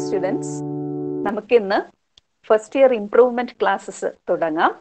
students നമുക്കിന്ന് first year improvement classes തുടങ്ങാം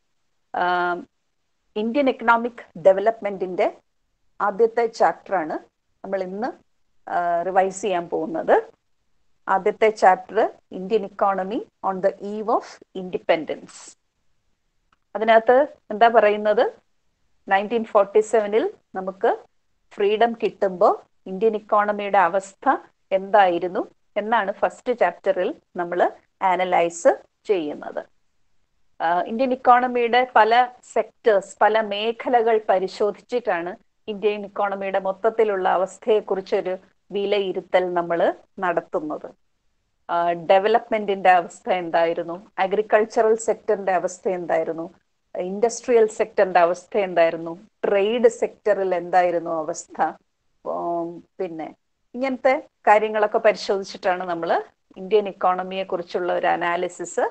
Indian economic ഡെവലപ്മെന്റിന്റെ ആദ്യത്തെ ചാപ്റ്ററാണ് നമ്മൾ ഇന്ന് റിവൈസ് ചെയ്യാൻ പോകുന്നത് ആദ്യത്തെ chapter Indian economy on the eve of independence അതിനകത്ത് എന്താ പറയുന്നത് നയൻറ്റീൻ ഫോർട്ടി സെവനിൽ നമുക്ക് ഫ്രീഡം കിട്ടുമ്പോൾ ഇന്ത്യൻ ഇക്കോണമിയുടെ അവസ്ഥ എന്തായിരുന്നു എന്നാണ് ഫസ്റ്റ് ചാപ്റ്ററിൽ നമ്മൾ ആനലൈസ് ചെയ്യുന്നത് ഇന്ത്യൻ ഇക്കോണമിയുടെ പല സെക്ടേഴ്സ് പല മേഖലകൾ പരിശോധിച്ചിട്ടാണ് ഇന്ത്യൻ ഇക്കോണമിയുടെ മൊത്തത്തിലുള്ള അവസ്ഥയെക്കുറിച്ചൊരു വിലയിരുത്തൽ നമ്മൾ നടത്തുന്നത് ഡെവലപ്മെന്റിന്റെ അവസ്ഥ എന്തായിരുന്നു അഗ്രികൾച്ചറൽ സെക്ടറിന്റെ അവസ്ഥ എന്തായിരുന്നു ഇൻഡസ്ട്രിയൽ സെക്ടറിന്റെ അവസ്ഥ എന്തായിരുന്നു ട്രേഡ് സെക്ടറിൽ എന്തായിരുന്നു അവസ്ഥ പിന്നെ ഇങ്ങനത്തെ കാര്യങ്ങളൊക്കെ പരിശോധിച്ചിട്ടാണ് നമ്മൾ ഇന്ത്യൻ ഇക്കോണമിയെ കുറിച്ചുള്ള ഒരു അനാലിസിസ്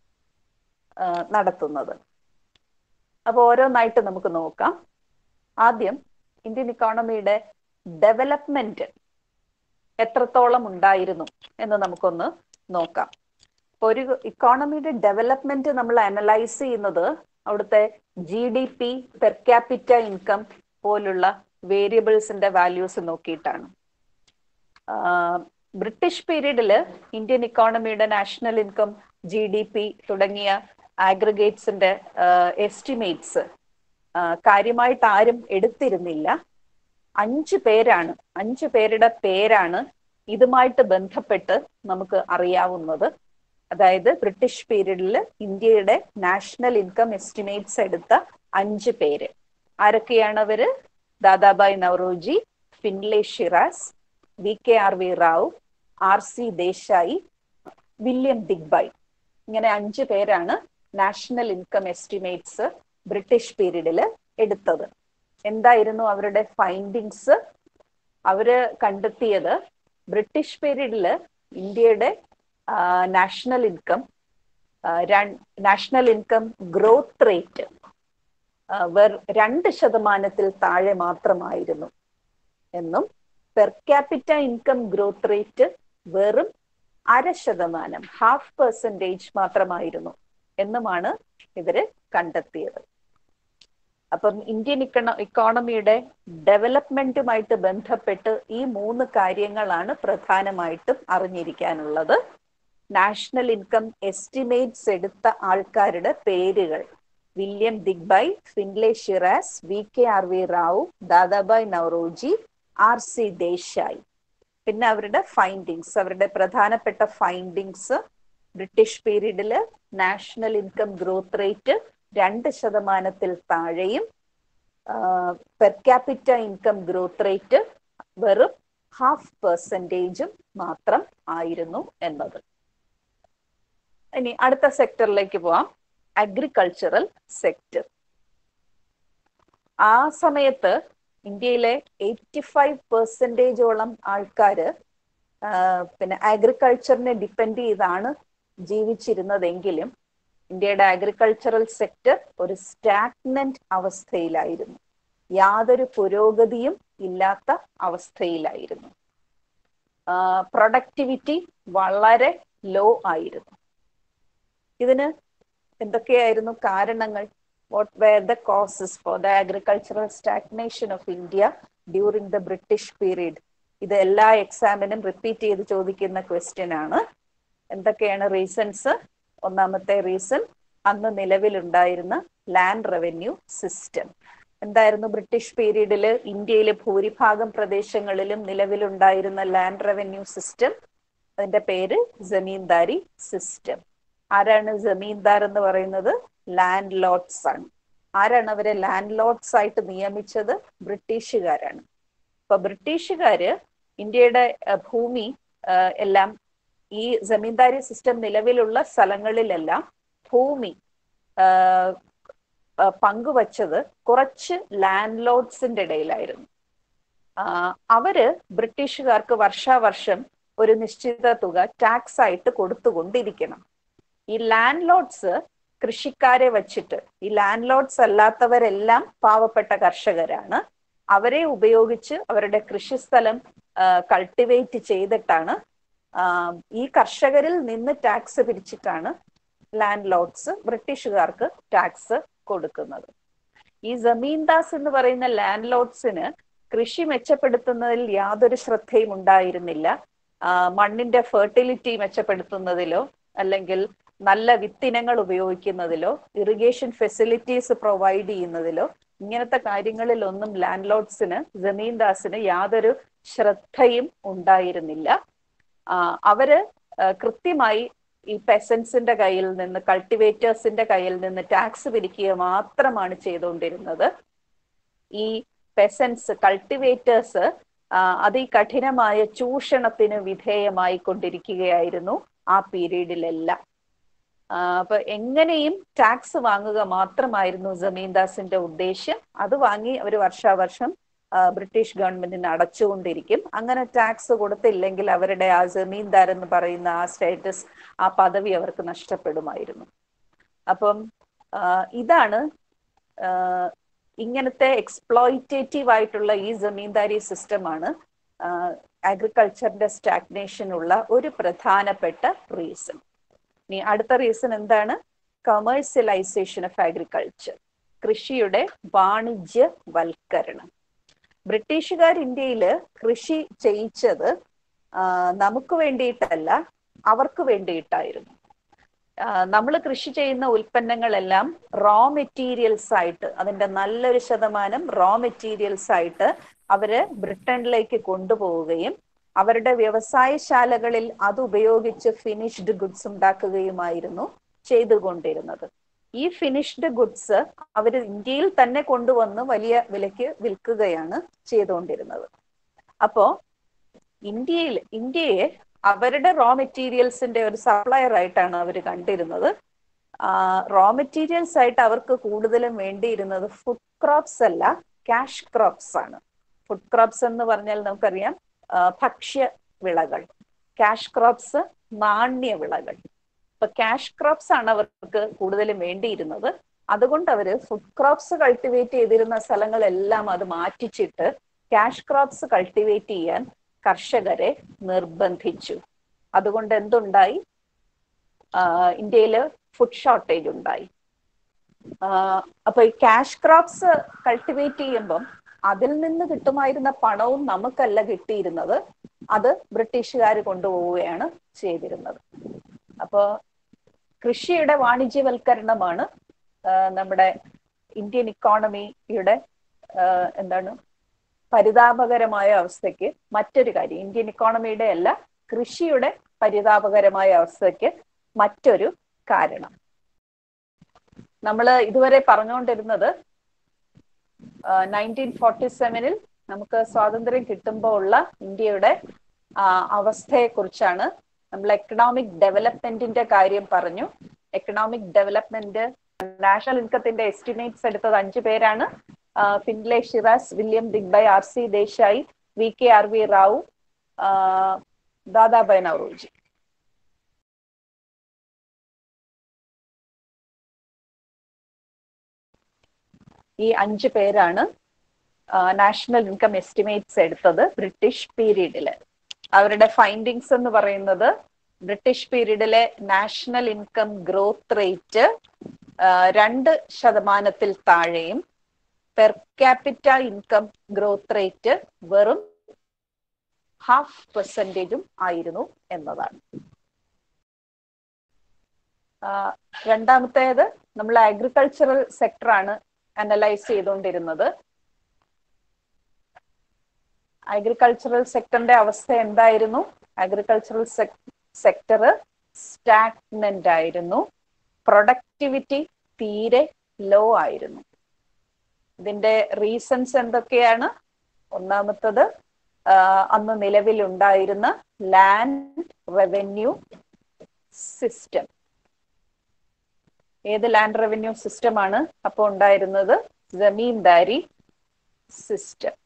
നടത്തുന്നത് അപ്പോൾ ഓരോന്നായിട്ട് നമുക്ക് നോക്കാം ആദ്യം ഇന്ത്യൻ ഇക്കോണമിയുടെ ഡെവലപ്മെന്റ് എത്രത്തോളം ഉണ്ടായിരുന്നു എന്ന് നമുക്കൊന്ന് നോക്കാം അപ്പൊ ഒരു ഇക്കോണമിയുടെ ഡെവലപ്മെന്റ് നമ്മൾ അനലൈസ് ചെയ്യുന്നത് അവിടുത്തെ G D P per capita income പോലുള്ള വേരിയബിൾസിന്റെ വാല്യൂസ് നോക്കിയിട്ടാണ് ബ്രിട്ടീഷ് പീരീഡില് ഇന്ത്യൻ ഇക്കോണമിയുടെ national income G D P തുടങ്ങിയ ആഗ്രിഗേറ്റ്സിന്റെ എസ്റ്റിമേറ്റ്സ് കാര്യമായിട്ട് ആരും എടുത്തിരുന്നില്ല അഞ്ച് പേരാണ് അഞ്ച് പേരുടെ പേരാണ് ഇതുമായിട്ട് ബന്ധപ്പെട്ട് നമുക്ക് അറിയാവുന്നത് അതായത് ബ്രിട്ടീഷ് പീരീഡിൽ ഇന്ത്യയുടെ നാഷണൽ ഇൻകം എസ്റ്റിമേറ്റ്സ് എടുത്ത അഞ്ച് പേര് ആരൊക്കെയാണ് അവര് Dadabhai Naoroji Findlay Shirras V K R V Rao R C Desai William Digby ഇങ്ങനെ അഞ്ച് പേരാണ് നാഷണൽ ഇൻകം എസ്റ്റിമേറ്റ്സ് ബ്രിട്ടീഷ് പീരീഡിൽ എടുത്തത് എന്തായിരുന്നു അവരുടെ ഫൈൻഡിങ്സ് അവര് കണ്ടെത്തിയത് ബ്രിട്ടീഷ് പീരീഡിൽ ഇന്ത്യയുടെ national income national income growth rate വെർ രണ്ട് ശതമാനത്തിൽ താഴെ മാത്രമായിരുന്നു എന്നും per capita income growth rate വെറും അര ശതമാനം ഹാഫ് പെർസെൻറ്റേജ് മാത്രമായിരുന്നു എന്നുമാണ് ഇവര് കണ്ടെത്തിയത് അപ്പം ഇന്ത്യൻ ഇക്കണ ഇക്കോണമിയുടെ ഡെവലപ്മെന്റുമായിട്ട് ബന്ധപ്പെട്ട് ഈ മൂന്ന് കാര്യങ്ങളാണ് പ്രധാനമായിട്ടും അറിഞ്ഞിരിക്കാനുള്ളത് നാഷണൽ ഇൻകം എസ്റ്റിമേറ്റ്സ് എടുത്ത ആൾക്കാരുടെ പേരുകൾ William Digby Findlay Shirras V K R V Rao Dadabhai Naoroji R C Desai പിന്നെ അവരുടെ ഫൈൻഡിങ്സ് അവരുടെ പ്രധാനപ്പെട്ട ഫൈൻഡിങ്സ് ബ്രിട്ടീഷ് പീരീഡില് നാഷണൽ ഇൻകം ഗ്രോത്ത് റേറ്റ് രണ്ട് ശതമാനത്തിൽ താഴെയും per capita income growth rate വെറും ഹാഫ് പെർസെൻറ്റേജും മാത്രം ആയിരുന്നു എന്നത് ഇനി അടുത്ത സെക്ടറിലേക്ക് പോവാം അഗ്രികൾച്ചറൽ സെക്ടർ ആ സമയത്ത് ഇന്ത്യയിലെ എയ്റ്റി ഫൈവ് പെർസെൻറ്റേജോളം ആൾക്കാര് പിന്നെ അഗ്രികൾച്ചറിനെ ഡിപ്പെൻഡ് ചെയ്താണ് ജീവിച്ചിരുന്നതെങ്കിലും ഇന്ത്യയുടെ അഗ്രികൾച്ചറൽ സെക്ടർ ഒരു സ്റ്റാഗ്നന്റ് അവസ്ഥയിലായിരുന്നു യാതൊരു പുരോഗതിയും ഇല്ലാത്ത അവസ്ഥയിലായിരുന്നു പ്രൊഡക്ടിവിറ്റി വളരെ ലോ ആയിരുന്നു ഇതിന് എന്തൊക്കെയായിരുന്നു കാരണങ്ങൾ what were the causes for the agricultural stagnation of India during the British period ഇത് എല്ലാ എക്സാമിനും റിപ്പീറ്റ് ചെയ്ത് ചോദിക്കുന്ന ക്വസ്റ്റ്യൻ ആണ് എന്തൊക്കെയാണ് റീസൺസ് ഒന്നാമത്തെ റീസൺ അന്ന് നിലവിലുണ്ടായിരുന്ന ലാൻഡ് റവന്യൂ സിസ്റ്റം എന്തായിരുന്നു ബ്രിട്ടീഷ് പീരീഡിൽ ഇന്ത്യയിലെ ഭൂരിഭാഗം പ്രദേശങ്ങളിലും നിലവിലുണ്ടായിരുന്ന ലാൻഡ് റവന്യൂ സിസ്റ്റം അതിന്റെ പേര് ജമീന്ദാരി സിസ്റ്റം ആരാണ് ജമീന്ദാർ എന്ന് പറയുന്നത് ലാൻഡ് ലോട്ട്സ് ആണ് ആരാണ് അവരെ ലാൻഡ് ലോട്ട്സ് ആയിട്ട് നിയമിച്ചത് ബ്രിട്ടീഷുകാരാണ് അപ്പൊ ബ്രിട്ടീഷുകാര് ഇന്ത്യയുടെ ഭൂമി എല്ലാം ഈ ജമീന്ദാരി സിസ്റ്റം നിലവിലുള്ള സ്ഥലങ്ങളിലെല്ലാം ഭൂമി പങ്കുവച്ചത് കുറച്ച് ലാൻഡ് ലോഡ്സിന്റെ ഇടയിലായിരുന്നു അവര് ബ്രിട്ടീഷുകാർക്ക് വർഷാവർഷം ഒരു നിശ്ചിത തുക ടാക്സ് ആയിട്ട് കൊടുത്തുകൊണ്ടിരിക്കണം ഈ ലാൻഡ് ലോഡ്സ് കൃഷിക്കാരെ വച്ചിട്ട് ഈ ലാൻഡ് ലോഡ്സ് അല്ലാത്തവരെല്ലാം പാവപ്പെട്ട കർഷകരാണ് അവരെ ഉപയോഗിച്ച് അവരുടെ കൃഷിസ്ഥലം കൾട്ടിവേറ്റ് ചെയ്തിട്ടാണ് ഈ കർഷകരിൽ നിന്ന് ടാക്സ് പിരിച്ചിട്ടാണ് ലാൻഡ് ലോഡ്സ് ബ്രിട്ടീഷുകാർക്ക് ടാക്സ് കൊടുക്കുന്നത് ഈ ജമീൻദാസ് എന്ന് പറയുന്ന ലാൻഡ് ലോഡ്സിന് കൃഷി മെച്ചപ്പെടുത്തുന്നതിൽ യാതൊരു ശ്രദ്ധയും ഉണ്ടായിരുന്നില്ല മണ്ണിന്റെ ഫെർട്ടിലിറ്റി മെച്ചപ്പെടുത്തുന്നതിലോ അല്ലെങ്കിൽ നല്ല വിത്തിനങ്ങൾ ഉപയോഗിക്കുന്നതിലോ ഇറിഗേഷൻ ഫെസിലിറ്റീസ് പ്രൊവൈഡ് ചെയ്യുന്നതിലോ ഇങ്ങനത്തെ കാര്യങ്ങളിലൊന്നും ലാൻഡ് ലോഡ്സിന് ജമീൻദാസിന് യാതൊരു ശ്രദ്ധയും ഉണ്ടായിരുന്നില്ല അവര് കൃത്യമായി ഈ പെസൻസിന്റെ കയ്യിൽ നിന്ന് കൾട്ടിവേറ്റേഴ്സിന്റെ കയ്യിൽ നിന്ന് ടാക്സ് പിരിക്കുക മാത്രമാണ് ചെയ്തുകൊണ്ടിരുന്നത് ഈ പെസൻസ് കൾട്ടിവേറ്റേഴ്സ് അതികഠിനമായ ചൂഷണത്തിന് വിധേയമായി കൊണ്ടിരിക്കുകയായിരുന്നു ആ പീരീഡിലെല്ലാം അപ്പൊ എങ്ങനെയും ടാക്സ് വാങ്ങുക മാത്രമായിരുന്നു ജമീൻദാസിന്റെ ഉദ്ദേശ്യം അത് വാങ്ങി അവർ വർഷാവർഷം ബ്രിട്ടീഷ് ഗവൺമെന്റിന് അടച്ചുകൊണ്ടിരിക്കും അങ്ങനെ ടാക്സ് കൊടുത്തില്ലെങ്കിൽ അവരുടെ ആ ജമീന്ദാർ എന്ന് പറയുന്ന ആ സ്റ്റേറ്റസ് ആ പദവി അവർക്ക് നഷ്ടപ്പെടുമായിരുന്നു അപ്പം ഇതാണ് ഇങ്ങനത്തെ എക്സ്പ്ലോയിറ്റേറ്റീവ് ആയിട്ടുള്ള ഈ ജമീന്ദാരി സിസ്റ്റമാണ് അഗ്രികൾച്ചറിന്റെ സ്റ്റാഗ്നേഷനുള്ള ഒരു പ്രധാനപ്പെട്ട റീസൺ ഇനി അടുത്ത റീസൺ എന്താണ് കമേഴ്സ്യലൈസേഷൻ ഓഫ് അഗ്രികൾച്ചർ കൃഷിയുടെ വാണിജ്യവൽക്കരണം ബ്രിട്ടീഷുകാർ ഇന്ത്യയിൽ കൃഷി ചെയ്യിച്ചത് നമുക്ക് വേണ്ടിയിട്ടല്ല അവർക്ക് വേണ്ടിയിട്ടായിരുന്നു നമ്മൾ കൃഷി ചെയ്യുന്ന ഉൽപ്പന്നങ്ങളെല്ലാം റോ മെറ്റീരിയൽസ് ആയിട്ട് അതിന്റെ നല്ലൊരു ശതമാനം റോ മെറ്റീരിയൽസ് ആയിട്ട് അവര് ബ്രിട്ടനിലേക്ക് കൊണ്ടുപോവുകയും അവരുടെ വ്യവസായശാലകളിൽ അത് ഉപയോഗിച്ച് ഫിനിഷ്ഡ് ഗുഡ്സ് ഉണ്ടാക്കുകയുമായിരുന്നു ചെയ്തുകൊണ്ടിരുന്നത് ഈ ഫിനിഷ്ഡ് ഗുഡ്സ് അവർ ഇന്ത്യയിൽ തന്നെ കൊണ്ടുവന്ന് വലിയ വിലയ്ക്ക് വിൽക്കുകയാണ് ചെയ്തുകൊണ്ടിരുന്നത് അപ്പോ ഇന്ത്യയിൽ ഇന്ത്യയെ അവരുടെ റോ മെറ്റീരിയൽസിന്റെ ഒരു സപ്ലയർ ആയിട്ടാണ് അവർ കണ്ടിരുന്നത് റോ മെറ്റീരിയൽസ് ആയിട്ട് അവർക്ക് കൂടുതലും വേണ്ടിയിരുന്നത് ഫുഡ് ക്രോപ്സ് അല്ല ക്യാഷ് ക്രോപ്സ് ആണ് ഫുഡ് ക്രോപ്സ് എന്ന് പറഞ്ഞാൽ നമുക്കറിയാം ഭക്ഷ്യ വിളകൾ ക്യാഷ് ക്രോപ്സ് നാണ്യ വിളകൾ ഇപ്പൊ ക്യാഷ് ക്രോപ്സ് ആണ് അവർക്ക് കൂടുതലും വേണ്ടിയിരുന്നത് അതുകൊണ്ട് അവര് ഫുഡ് ക്രോപ്സ് കൾട്ടിവേറ്റ് ചെയ്തിരുന്ന സ്ഥലങ്ങളെല്ലാം അത് മാറ്റിച്ചിട്ട് ക്യാഷ് ക്രോപ്സ് കൾട്ടിവേറ്റ് ചെയ്യാൻ കർഷകരെ നിർബന്ധിച്ചു അതുകൊണ്ട് എന്തുണ്ടായി ഇന്ത്യയിൽ ഫുഡ് ഷോർട്ടേജ് ഉണ്ടായി അപ്പൊ ഈ ക്യാഷ് ക്രോപ്സ് കൾട്ടിവേറ്റ് ചെയ്യുമ്പം അതിൽ നിന്ന് കിട്ടുമായിരുന്ന പണവും നമുക്കല്ല കിട്ടിയിരുന്നത് അത് ബ്രിട്ടീഷുകാർ കൊണ്ടുപോവുകയാണ് ചെയ്തിരുന്നത് അപ്പോ കൃഷിയുടെ വാണിജ്യവൽക്കരണമാണ് നമ്മുടെ ഇന്ത്യൻ ഇക്കോണമിയുടെ എന്താണ് പരിതാപകരമായ അവസ്ഥയ്ക്ക് മറ്റൊരു കാര്യം ഇന്ത്യൻ ഇക്കോണമിയുടെ അല്ല കൃഷിയുടെ പരിതാപകരമായ അവസ്ഥയ്ക്ക് മറ്റൊരു കാരണം നമ്മൾ ഇതുവരെ പറഞ്ഞുകൊണ്ടിരുന്നത് നയൻറ്റീൻ ഫോർട്ടി സെവനിൽ നമുക്ക് സ്വാതന്ത്ര്യം കിട്ടുമ്പോൾ ഉള്ള ഇന്ത്യയുടെ അവസ്ഥയെ കുറിച്ചാണ് നമ്മൾ എക്കണോമിക് ഡെവലപ്മെന്റിന്റെ കാര്യം പറഞ്ഞു എക്കണോമിക് ഡെവലപ്മെന്റ് നാഷണൽ ഇൻകത്തിന്റെ എസ്റ്റിമേറ്റ്സ് എടുത്തത് അഞ്ചു പേരാണ് Findlay Shirras William Digby R C Desai V K R V Rao Dadabhai Naoroji ഈ അഞ്ച് പേരാണ് നാഷണൽ ഇൻകം എസ്റ്റിമേറ്റ്സ് എടുത്തത് ബ്രിട്ടീഷ് പീരീഡില് അവരുടെ ഫൈൻഡിങ്സ് എന്ന് പറയുന്നത് ബ്രിട്ടീഷ് പീരീഡിലെ നാഷണൽ ഇൻകം ഗ്രോത്ത് റേറ്റ് രണ്ട് ശതമാനത്തിൽ താഴെയും per capita income growth rate വെറും ഹാഫ് പെർസെൻറ്റേജും ആയിരുന്നു എന്നതാണ് രണ്ടാമത്തേത് നമ്മൾ അഗ്രികൾച്ചറൽ സെക്ടറാണ് അനലൈസ് ചെയ്തുകൊണ്ടിരുന്നത് അഗ്രികൾച്ചറൽ സെക്ടറിന്റെ അവസ്ഥ എന്തായിരുന്നു അഗ്രികൾച്ചറൽ സെക്ടർ സ്റ്റാഗ്നന്റ് ആയിരുന്നു പ്രൊഡക്ടിവിറ്റി തീരെ ലോ ആയിരുന്നു ഇതിന്റെ റീസൺസ് എന്തൊക്കെയാണ് ഒന്നാമത്തത് അന്ന് നിലവിലുണ്ടായിരുന്ന ലാൻഡ് റവന്യൂ സിസ്റ്റം ഏത് ലാൻഡ് റവന്യൂ സിസ്റ്റം ആണ് അപ്പോൾ ഉണ്ടായിരുന്നത് ജമീന്ദാരി സിസ്റ്റം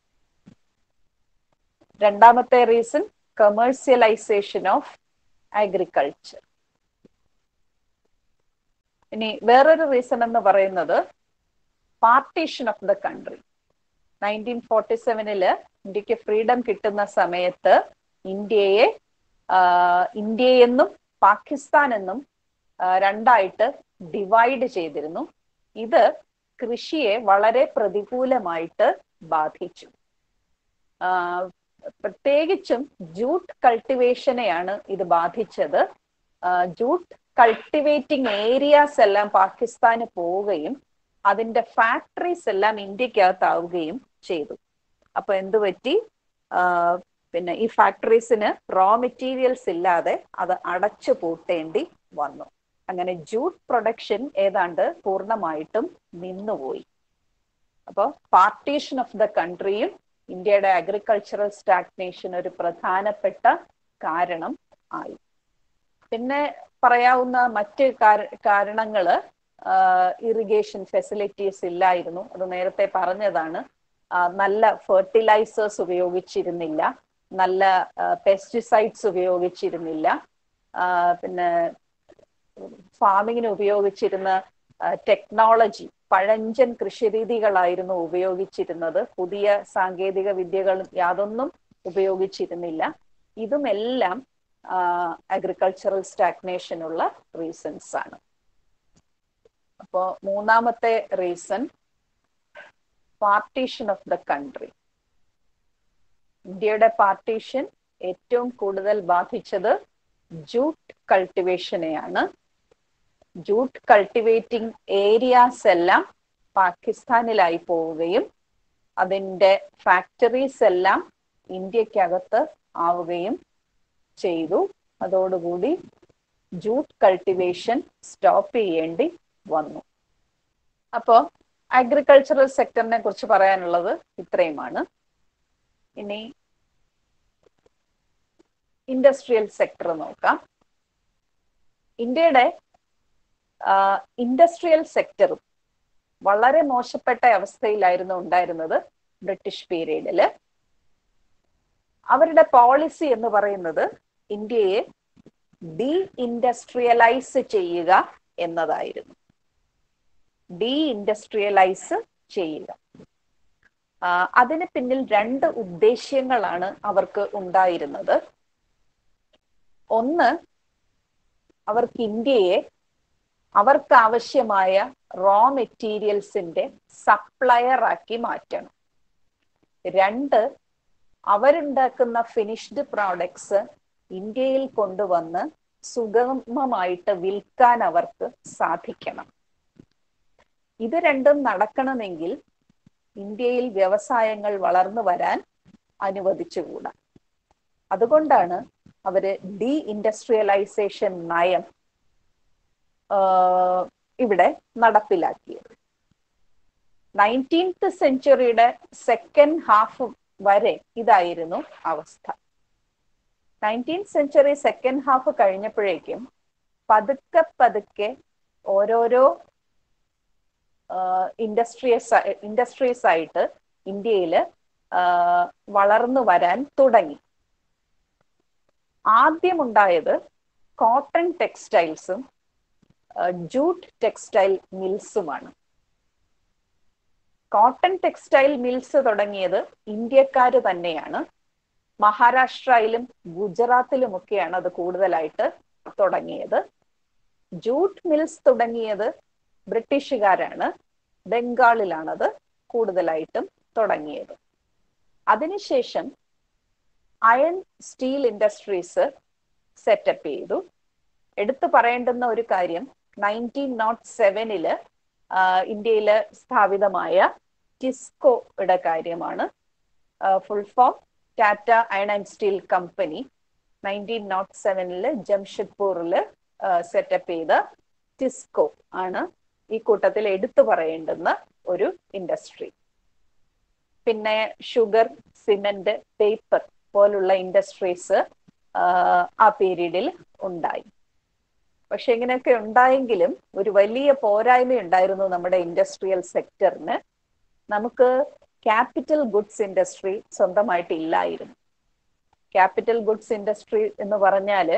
രണ്ടാമത്തെ റീസൺ കമേഴ്സ്യലൈസേഷൻ ഓഫ് അഗ്രികൾച്ചർ ഇനി വേറൊരു റീസൺ എന്ന് പറയുന്നത് partition of the country nineteen forty സെവനില് ഇന്ത്യക്ക് ഫ്രീഡം കിട്ടുന്ന സമയത്ത് ഇന്ത്യയെ ഇന്ത്യയെന്നും പാകിസ്ഥാൻ എന്നും രണ്ടായിട്ട് ഡിവൈഡ് ചെയ്തിരുന്നു ഇത് കൃഷിയെ വളരെ പ്രതികൂലമായിട്ട് ബാധിച്ചു പ്രത്യേകിച്ചും ജൂട്ട് കൾട്ടിവേഷനെയാണ് ഇത് ബാധിച്ചത് ജൂട്ട് കൾട്ടിവേറ്റിംഗ് ഏരിയാസ് എല്ലാം പാകിസ്ഥാന് പോവുകയും അതിന്റെ ഫാക്ടറീസ് എല്ലാം ഇന്ത്യക്കകത്താവുകയും ചെയ്തു അപ്പൊ എന്തു പറ്റി പിന്നെ ഈ ഫാക്ടറീസിന് റോ മെറ്റീരിയൽസ് ഇല്ലാതെ അത് അടച്ചു പൂട്ടേണ്ടി വന്നു അങ്ങനെ ജൂട്ട് പ്രൊഡക്ഷൻ ഏതാണ്ട് പൂർണ്ണമായിട്ടും നിന്നുപോയി അപ്പോൾ പാർട്ടീഷൻ ഓഫ് ദ കൺട്രിയും ഇന്ത്യയുടെ അഗ്രികൾച്ചറൽ സ്റ്റാഗ്നേഷൻ ഒരു പ്രധാനപ്പെട്ട കാരണം ആയി പിന്നെ പറയാവുന്ന മറ്റ് കാരണങ്ങള് ഇറിഗേഷൻ ഫെസിലിറ്റീസ് ഇല്ലായിരുന്നു അത് നേരത്തെ പറഞ്ഞതാണ് നല്ല ഫെർട്ടിലൈസേഴ്സ് ഉപയോഗിച്ചിരുന്നില്ല നല്ല പെസ്റ്റിസൈഡ്സ് ഉപയോഗിച്ചിരുന്നില്ല പിന്നെ ഫാമിങ്ങിന് ഉപയോഗിച്ചിരുന്ന ടെക്നോളജി പഴഞ്ചൻ കൃഷിരീതികളായിരുന്നു ഉപയോഗിച്ചിരുന്നത് പുതിയ സാങ്കേതിക വിദ്യകൾ യാതൊന്നും ഉപയോഗിച്ചിരുന്നില്ല ഇതുമെല്ലാം അഗ്രികൾച്ചറൽ സ്റ്റാഗ്നേഷനുള്ള റീസൺസ് ആണ് അപ്പോ മൂന്നാമത്തെ reason partition of the country ഇന്ത്യയുടെ പാർട്ടീഷൻ ഏറ്റവും കൂടുതൽ ബാധിച്ചത് ജൂട്ട് കൾട്ടിവേഷനെയാണ് ജൂട്ട് കൾട്ടിവേറ്റിംഗ് ഏരിയാസ് എല്ലാം പാകിസ്ഥാനിലായി പോവുകയും അതിൻ്റെ ഫാക്ടറീസ് എല്ലാം ഇന്ത്യക്കകത്ത് ആവുകയും ചെയ്തു അതോടുകൂടി ജൂട്ട് കൾട്ടിവേഷൻ സ്റ്റോപ്പ് ചെയ്യേണ്ടി വന്നു അപ്പോൾ അഗ്രികൾച്ചറൽ സെക്ടറിനെ കുറിച്ച് പറയാനുള്ളത് ഇത്രയുമാണ് ഇനി ഇൻഡസ്ട്രിയൽ സെക്ടർ നോക്കാം ഇന്ത്യയുടെ ഇൻഡസ്ട്രിയൽ സെക്ടറും വളരെ മോശപ്പെട്ട അവസ്ഥയിലായിരുന്നു ഉണ്ടായിരുന്നത് ബ്രിട്ടീഷ് പീരീഡില് അവരുടെ പോളിസി എന്ന് പറയുന്നത് ഇന്ത്യയെ ഡി ഇൻഡസ്ട്രിയലൈസ് ചെയ്യുക എന്നതായിരുന്നു ഡി ഇൻഡസ്ട്രിയലൈസ് ചെയ്യുക അതിന് പിന്നിൽ രണ്ട് ഉദ്ദേശ്യങ്ങളാണ് അവർക്ക് ഉണ്ടായിരുന്നത് ഒന്ന് അവർക്ക് ഇന്ത്യയെ അവർക്ക് ആവശ്യമായ റോ മെറ്റീരിയൽസിന്റെ സപ്ലയർ ആക്കി മാറ്റണം രണ്ട് അവരുണ്ടാക്കുന്ന ഫിനിഷ്ഡ് പ്രോഡക്ട്സ് ഇന്ത്യയിൽ കൊണ്ടുവന്ന് സുഗമമായിട്ട് വിൽക്കാൻ അവർക്ക് സാധിക്കണം ഇത് രണ്ടും നടക്കണമെങ്കിൽ ഇന്ത്യയിൽ വ്യവസായങ്ങൾ വളർന്നു വരാൻ അനുവദിച്ചുകൂടാ അതുകൊണ്ടാണ് അവര് ഡി ഇൻഡസ്ട്രിയലൈസേഷൻ നയം ഇവിടെ നടപ്പിലാക്കിയത് നയൻറ്റീൻത്ത് സെഞ്ചുറിയുടെ സെക്കൻഡ് ഹാഫ് വരെ ഇതായിരുന്നു അവസ്ഥ നയൻറ്റീൻത് സെഞ്ചുറി സെക്കൻഡ് ഹാഫ് കഴിഞ്ഞപ്പോഴേക്കും പതുക്കെ പതുക്കെ ഓരോരോ ഇൻഡസ്ട്രിയസ് ഇൻഡസ്ട്രീസ് ആയിട്ട് ഇന്ത്യയിൽ വളർന്നു വരാൻ തുടങ്ങി ആദ്യമുണ്ടായത് കോട്ടൺ ടെക്സ്റ്റൈൽസും ജൂട്ട് ടെക്സ്റ്റൈൽ മിൽസുമാണ് കോട്ടൺ ടെക്സ്റ്റൈൽ മിൽസ് തുടങ്ങിയത് ഇന്ത്യക്കാർ തന്നെയാണ് മഹാരാഷ്ട്രയിലും ഗുജറാത്തിലുമൊക്കെയാണ് അത് കൂടുതലായിട്ട് തുടങ്ങിയത് ജൂട്ട് മിൽസ് തുടങ്ങിയത് ബ്രിട്ടീഷുകാരാണ് ബംഗാളിലാണത് കൂടുതലായിട്ടും തുടങ്ങിയത് അതിനുശേഷം അയൺ സ്റ്റീൽ ഇൻഡസ്ട്രീസ് സെറ്റപ്പ് ചെയ്തു എടുത്തു പറയേണ്ടുന്ന ഒരു കാര്യം നയൻറ്റീൻ നോട്ട് സെവനില് ഇന്ത്യയിൽ സ്ഥാപിതമായ ടിസ്കോയുടെ കാര്യമാണ് full form Tata iron and steel company nineteen nought സെവനില് ജംഷഡ്പൂരിൽ സെറ്റപ്പ് ചെയ്ത ടിസ്കോ ആണ് ഈ കൂട്ടത്തിൽ എടുത്തു പറയേണ്ടുന്ന ഒരു ഇൻഡസ്ട്രി പിന്നെ ഷുഗർ സിമെന്റ് പേപ്പർ പോലുള്ള ഇൻഡസ്ട്രീസ് ആ പീരീഡിൽ ഉണ്ടായി പക്ഷെ ഇങ്ങനെയൊക്കെ ഉണ്ടായെങ്കിലും ഒരു വലിയ പോരായ്മ ഉണ്ടായിരുന്നു നമ്മുടെ ഇൻഡസ്ട്രിയൽ സെക്ടറിന് നമുക്ക് ക്യാപിറ്റൽ ഗുഡ്സ് ഇൻഡസ്ട്രി സ്വന്തമായിട്ട് ഇല്ലായിരുന്നു ക്യാപിറ്റൽ ഗുഡ്സ് ഇൻഡസ്ട്രി എന്ന് പറഞ്ഞാൽ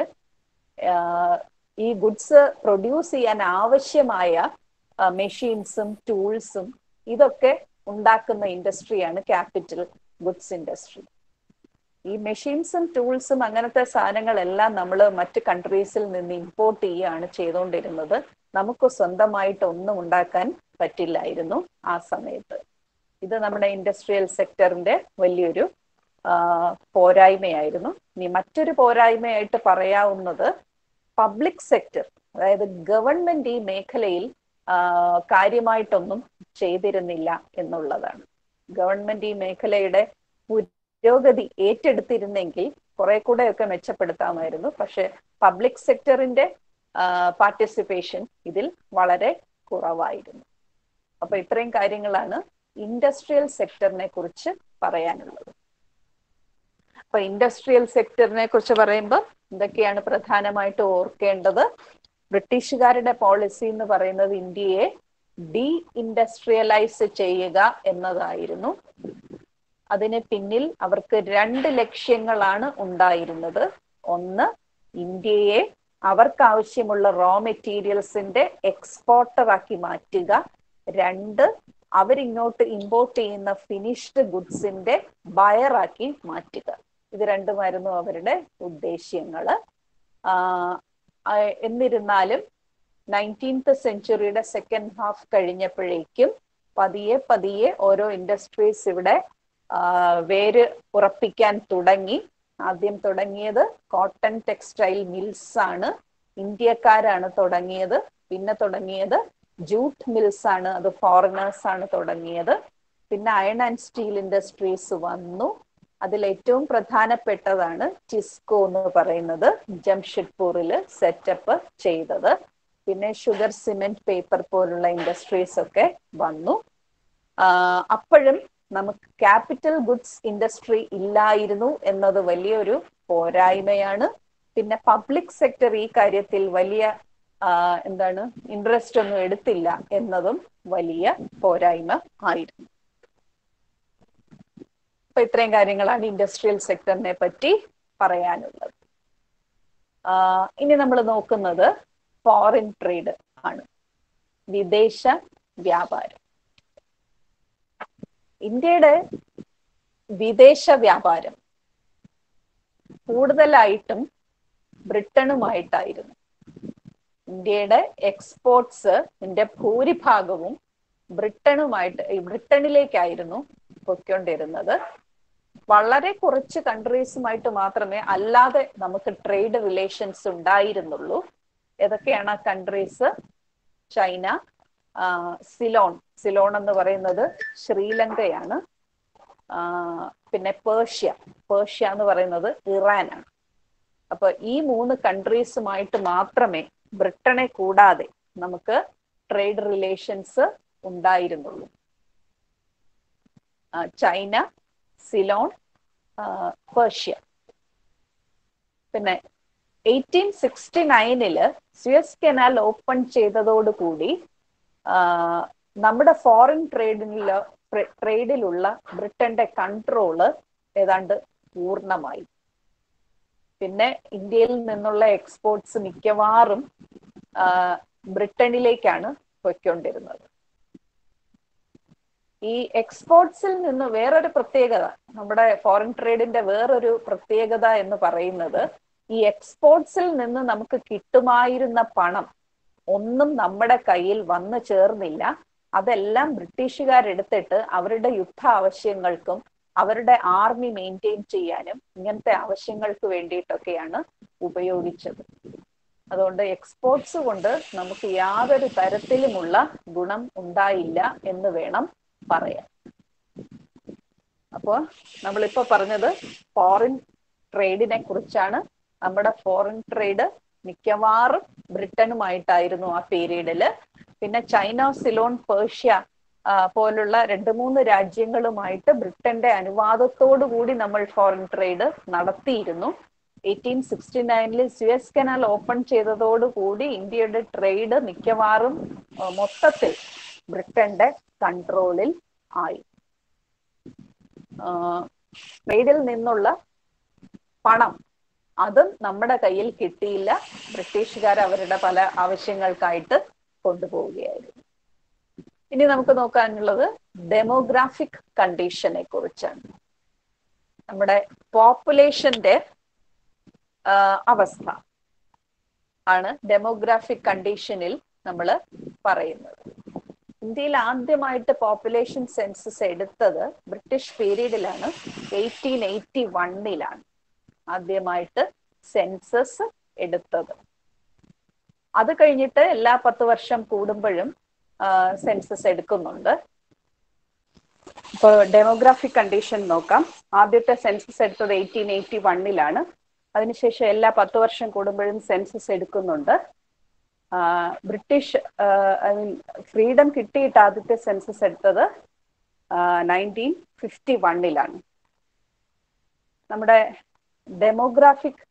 ഈ ഗുഡ്സ് പ്രൊഡ്യൂസ് ചെയ്യാൻ ആവശ്യമായ മെഷീൻസും ടൂൾസും ഇതൊക്കെ ഉണ്ടാക്കുന്ന ഇൻഡസ്ട്രിയാണ് ക്യാപിറ്റൽ ഗുഡ്സ് ഇൻഡസ്ട്രി ഈ മെഷീൻസും ടൂൾസും അങ്ങനത്തെ സാധനങ്ങളെല്ലാം നമ്മൾ മറ്റ് കൺട്രീസിൽ നിന്ന് ഇമ്പോർട്ട് ചെയ്യുകയാണ് ചെയ്തുകൊണ്ടിരുന്നത് നമുക്ക് സ്വന്തമായിട്ട് ഒന്നും ഉണ്ടാക്കാൻ പറ്റില്ലായിരുന്നു ആ സമയത്ത് ഇത് നമ്മുടെ ഇൻഡസ്ട്രിയൽ സെക്ടറിന്റെ വലിയൊരു പോരായ്മയായിരുന്നു ഇനി മറ്റൊരു പോരായ്മയായിട്ട് പറയാവുന്നത് പബ്ലിക് സെക്ടർ അതായത് ഗവൺമെന്റ് ഈ മേഖലയിൽ കാര്യമായിട്ടൊന്നും ചെയ്തിരുന്നില്ല എന്നുള്ളതാണ് ഗവൺമെന്റ് ഈ മേഖലയുടെ പുരോഗതി ഏറ്റെടുത്തിരുന്നെങ്കിൽ കുറെ കൂടെ ഒക്കെ മെച്ചപ്പെടുത്താമായിരുന്നു പക്ഷെ പബ്ലിക് സെക്ടറിന്റെ പാർട്ടിസിപ്പേഷൻ ഇതിൽ വളരെ കുറവായിരുന്നു അപ്പൊ ഇത്രയും കാര്യങ്ങളാണ് ഇൻഡസ്ട്രിയൽ സെക്ടറിനെ കുറിച്ച് പറയാനുള്ളത് അപ്പൊ ഇൻഡസ്ട്രിയൽ സെക്ടറിനെ കുറിച്ച് പറയുമ്പോൾ എന്തൊക്കെയാണ് പ്രധാനമായിട്ട് ഓർക്കേണ്ടത് ബ്രിട്ടീഷുകാരുടെ പോളിസി എന്ന് പറയുന്നത് ഇന്ത്യയെ ഡി ഇൻഡസ്ട്രിയലൈസ് ചെയ്യുക എന്നതായിരുന്നു അതിന് പിന്നിൽ അവർക്ക് രണ്ട് ലക്ഷ്യങ്ങളാണ് ഉണ്ടായിരുന്നത് ഒന്ന് ഇന്ത്യയെ അവർക്ക് ആവശ്യമുള്ള റോ മെറ്റീരിയൽസിന്റെ എക്സ്പോർട്ടറാക്കി മാറ്റുക രണ്ട് അവരിങ്ങോട്ട് ഇമ്പോർട്ട് ചെയ്യുന്ന ഫിനിഷ്ഡ് ഗുഡ്സിന്റെ ബയറാക്കി മാറ്റുക ഇത് രണ്ടുമായിരുന്നു അവരുടെ ഉദ്ദേശ്യങ്ങള് എന്നിരുന്നാലും നയൻറ്റീൻത്ത് സെഞ്ചുറിയുടെ സെക്കൻഡ് ഹാഫ് കഴിഞ്ഞപ്പോഴേക്കും പതിയെ പതിയെ ഓരോ ഇൻഡസ്ട്രീസ് ഇവിടെ വേര് ഉറപ്പിക്കാൻ തുടങ്ങി ആദ്യം തുടങ്ങിയത് കോട്ടൺ ടെക്സ്റ്റൈൽ മിൽസ് ആണ് ഇന്ത്യക്കാരാണ് തുടങ്ങിയത് പിന്നെ തുടങ്ങിയത് ജൂട്ട് മിൽസ് ആണ് അത് ഫോറിനേഴ്സ് ആണ് തുടങ്ങിയത് പിന്നെ അയൺ ആൻഡ് സ്റ്റീൽ ഇൻഡസ്ട്രീസ് വന്നു അതിൽ ഏറ്റവും പ്രധാനപ്പെട്ടതാണ് ടിസ്കോ എന്ന് പറയുന്നത് ജംഷഡ്പൂരിൽ സെറ്റപ്പ് ചെയ്തത് പിന്നെ ഷുഗർ സിമെന്റ് പേപ്പർ പോലുള്ള ഇൻഡസ്ട്രീസ് ഒക്കെ വന്നു അപ്പോഴും നമുക്ക് ക്യാപിറ്റൽ ഗുഡ്സ് ഇൻഡസ്ട്രി ഇല്ലായിരുന്നു എന്നത് വലിയൊരു പോരായ്മയാണ് പിന്നെ പബ്ലിക് സെക്ടർ ഈ കാര്യത്തിൽ വലിയ എന്താണ് ഇൻട്രസ്റ്റ് ഒന്നും എടുത്തില്ല എന്നതും വലിയ പോരായ്മ ആയിരുന്നു അപ്പൊ ഇത്രയും കാര്യങ്ങളാണ് ഇൻഡസ്ട്രിയൽ സെക്ടറിനെ പറ്റി പറയാനുള്ളത് ഇനി നമ്മൾ നോക്കുന്നത് ഫോറിൻ ട്രേഡ് ആണ് വിദേശ വ്യാപാരം ഇന്ത്യയുടെ വിദേശ വ്യാപാരം കൂടുതലായിട്ടും ബ്രിട്ടനുമായിട്ടായിരുന്നു ഇന്ത്യയുടെ എക്സ്പോർട്സ് ഇതിന്റെ ഭൂരിഭാഗവും ബ്രിട്ടനുമായിട്ട് ബ്രിട്ടനിലേക്കായിരുന്നു പൊയ്ക്കൊണ്ടിരുന്നത് വളരെ കുറച്ച് കൺട്രീസുമായിട്ട് മാത്രമേ അല്ലാതെ നമുക്ക് ട്രേഡ് റിലേഷൻസ് ഉണ്ടായിരുന്നുള്ളൂ ഏതൊക്കെയാണ് ആ കൺട്രീസ് ചൈന സിലോൺ സിലോൺ എന്ന് പറയുന്നത് ശ്രീലങ്കയാണ് പിന്നെ പേർഷ്യ പേർഷ്യ എന്ന് പറയുന്നത് ഇറാനാണ് അപ്പൊ ഈ മൂന്ന് കൺട്രീസുമായിട്ട് മാത്രമേ ബ്രിട്ടനെ കൂടാതെ നമുക്ക് ട്രേഡ് റിലേഷൻസ് ഉണ്ടായിരുന്നുള്ളൂ ചൈന സിലോൺ പേർഷ്യ പിന്നെ എയ്റ്റീൻ സിക്സ്റ്റി നയനില് സ്വിയസ് കനാൽ ഓപ്പൺ ചെയ്തതോടുകൂടി നമ്മുടെ ഫോറിൻ ട്രേഡിലുള്ള ട്രേഡിലുള്ള ബ്രിട്ടന്റെ കൺട്രോള് ഏതാണ്ട് പൂർണ്ണമായി പിന്നെ ഇന്ത്യയിൽ നിന്നുള്ള എക്സ്പോർട്സ് മിക്കവാറും ബ്രിട്ടനിലേക്കാണ് പൊയ്ക്കൊണ്ടിരുന്നത് ഈ എക്സ്പോർട്സിൽ നിന്ന് വേറൊരു പ്രത്യേകത നമ്മുടെ ഫോറിൻ ട്രേഡിന്റെ വേറൊരു പ്രത്യേകത എന്ന് പറയുന്നത് ഈ എക്സ്പോർട്സിൽ നിന്ന് നമുക്ക് കിട്ടുമായിരുന്ന പണം ഒന്നും നമ്മുടെ കയ്യിൽ വന്നു ചേർന്നില്ല അതെല്ലാം ബ്രിട്ടീഷുകാരെടുത്തിട്ട് അവരുടെ യുദ്ധ ആവശ്യങ്ങൾക്കും അവരുടെ ആർമി മെയിൻറ്റെയിൻ ചെയ്യാനും ഇങ്ങനത്തെ ആവശ്യങ്ങൾക്ക് വേണ്ടിയിട്ടൊക്കെയാണ് ഉപയോഗിച്ചത് അതുകൊണ്ട് എക്സ്പോർട്സ് കൊണ്ട് നമുക്ക് യാതൊരു തരത്തിലുമുള്ള ഗുണം ഉണ്ടായില്ല എന്ന് വേണം പറയാൻ അപ്പോൾ നമ്മളിപ്പോ പറഞ്ഞത് ഫോറിൻ ട്രേഡിനെ കുറിച്ചാണ് നമ്മുടെ ഫോറിൻ ട്രേഡ് മിക്കവാറും ബ്രിട്ടനുമായിട്ടായിരുന്നു ആ പീരീഡില് പിന്നെ ചൈന സിലോൺ പേർഷ്യ പോലുള്ള രണ്ട് മൂന്ന് രാജ്യങ്ങളുമായിട്ട് ബ്രിട്ടന്റെ അനുവാദത്തോടു കൂടി നമ്മൾ ഫോറിൻ ട്രേഡ് നടത്തിയിരുന്നു എയ്റ്റീൻ സിക്സ്റ്റി നയനിൽ സുയസ് കനാൽ ഓപ്പൺ ചെയ്തതോടുകൂടി ഇന്ത്യയുടെ ട്രേഡ് മിക്കവാറും മൊത്തത്തിൽ ബ്രിട്ടന്റെ കൺട്രോളിൽ ആയി ട്രേഡിൽ നിന്നുള്ള പണം അതും നമ്മുടെ കയ്യിൽ കിട്ടിയില്ല ബ്രിട്ടീഷുകാർ അവരുടെ പല ആവശ്യങ്ങൾക്കായിട്ട് കൊണ്ടുപോവുകയായിരുന്നു ഇനി നമുക്ക് നോക്കാനുള്ളത് ഡെമോഗ്രാഫിക് കണ്ടീഷനെ കുറിച്ചാണ് നമ്മുടെ പോപ്പുലേഷന്റെ അവസ്ഥ ആണ് ഡെമോഗ്രാഫിക് കണ്ടീഷനിൽ നമ്മൾ പറയുന്നത് ഇന്ത്യയിൽ ആദ്യമായിട്ട് പോപ്പുലേഷൻ സെൻസസ് എടുത്തത് ബ്രിട്ടീഷ് പീരീഡിലാണ് എയ്റ്റീൻ എയ്റ്റി വണ്ണിലാണ് ആദ്യമായിട്ട് സെൻസസ് എടുത്തത് അത് കഴിഞ്ഞിട്ട് എല്ലാ പത്ത് വർഷം കൂടുമ്പോഴും സെൻസസ് എടുക്കുന്നുണ്ട് ഇപ്പോൾ ഡെമോഗ്രാഫിക് കണ്ടീഷൻ നോക്കാം ആദ്യത്തെ സെൻസസ് എടുത്തത് എയ്റ്റീൻ എയ്റ്റി വണ്ണിലാണ് അതിനുശേഷം എല്ലാ പത്ത് വർഷം കൂടുമ്പോഴും സെൻസസ് എടുക്കുന്നുണ്ട് ബ്രിട്ടീഷ് ഐ മീൻ ഫ്രീഡം കിട്ടിയിട്ട് ആദ്യത്തെ സെൻസസ് എടുത്തത് നയൻറ്റീൻ ഫിഫ്റ്റി വണ്ണിലാണ് നമ്മുടെ ഡെമോഗ്രാഫിക്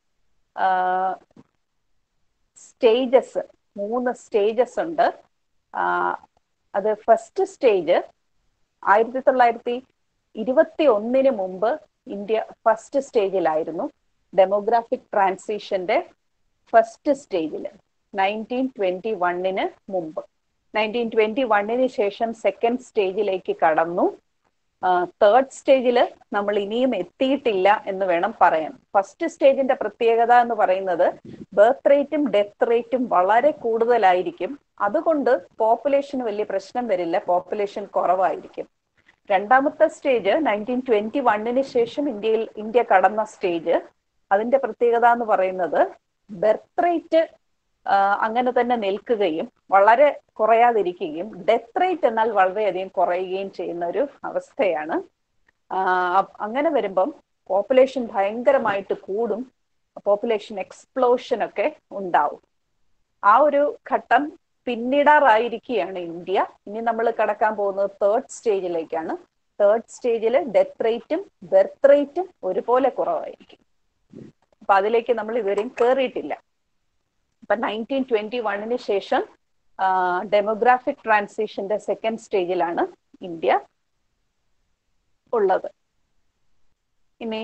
സ്റ്റേജസ് മൂന്ന് സ്റ്റേജസ് ഉണ്ട് അത് ഫസ്റ്റ് സ്റ്റേജ് ആയിരത്തി തൊള്ളായിരത്തി ഇരുപത്തി ഒന്നിന് മുമ്പ് ഇന്ത്യ ഫസ്റ്റ് സ്റ്റേജിലായിരുന്നു ഡെമോഗ്രാഫിക് ട്രാൻസിഷന്റെ ഫസ്റ്റ് സ്റ്റേജിൽ നയൻറ്റീൻ ട്വന്റി വണ്ണിന് മുമ്പ് നയൻറ്റീൻ ട്വന്റി വണ്ണിന് ശേഷം സെക്കൻഡ് സ്റ്റേജിലേക്ക് കടന്നു തേർഡ് സ്റ്റേജിൽ നമ്മൾ ഇനിയും എത്തിയിട്ടില്ല എന്ന് വേണം പറയാൻ ഫസ്റ്റ് സ്റ്റേജിന്റെ പ്രത്യേകത എന്ന് പറയുന്നത് ബർത്ത് റേറ്റും ഡെത്ത് റേറ്റും വളരെ കൂടുതലായിരിക്കും അതുകൊണ്ട് പോപ്പുലേഷന് വലിയ പ്രശ്നം വരില്ല പോപ്പുലേഷൻ കുറവായിരിക്കും രണ്ടാമത്തെ സ്റ്റേജ് നയൻറ്റീൻ ട്വന്റി വണ്ണിന് ശേഷം ഇന്ത്യയിൽ ഇന്ത്യ കടന്ന സ്റ്റേജ് അതിന്റെ പ്രത്യേകത എന്ന് പറയുന്നത് ബർത്ത് റേറ്റ് അങ്ങനെ തന്നെ നിൽക്കുകയും വളരെ കുറയാതിരിക്കുകയും ഡെത്ത് റേറ്റ് എന്നാൽ വളരെയധികം കുറയുകയും ചെയ്യുന്ന ഒരു അവസ്ഥയാണ് അങ്ങനെ വരുമ്പം പോപ്പുലേഷൻ ഭയങ്കരമായിട്ട് കൂടും പോപ്പുലേഷൻ എക്സ്പ്ലോഷൻ ഒക്കെ ഉണ്ടാവും ആ ഒരു ഘട്ടം പിന്നിടാറായിരിക്കുകയാണ് ഇന്ത്യ ഇനി നമ്മൾ കടക്കാൻ പോകുന്നത് തേർഡ് സ്റ്റേജിലേക്കാണ് തേർഡ് സ്റ്റേജിൽ ഡെത്ത് റേറ്റും ബർത്ത് റേറ്റും ഒരുപോലെ കുറവായിരിക്കും അപ്പൊ അതിലേക്ക് നമ്മൾ ഇതുവരെയും കയറിയിട്ടില്ല അപ്പൊ നയൻറ്റീൻ ട്വന്റി വണ്ണിന് ശേഷം ഡെമോഗ്രാഫിക് ട്രാൻസിഷന്റെ സെക്കൻഡ് സ്റ്റേജിലാണ് ഇന്ത്യ ഉള്ളത് ഇനി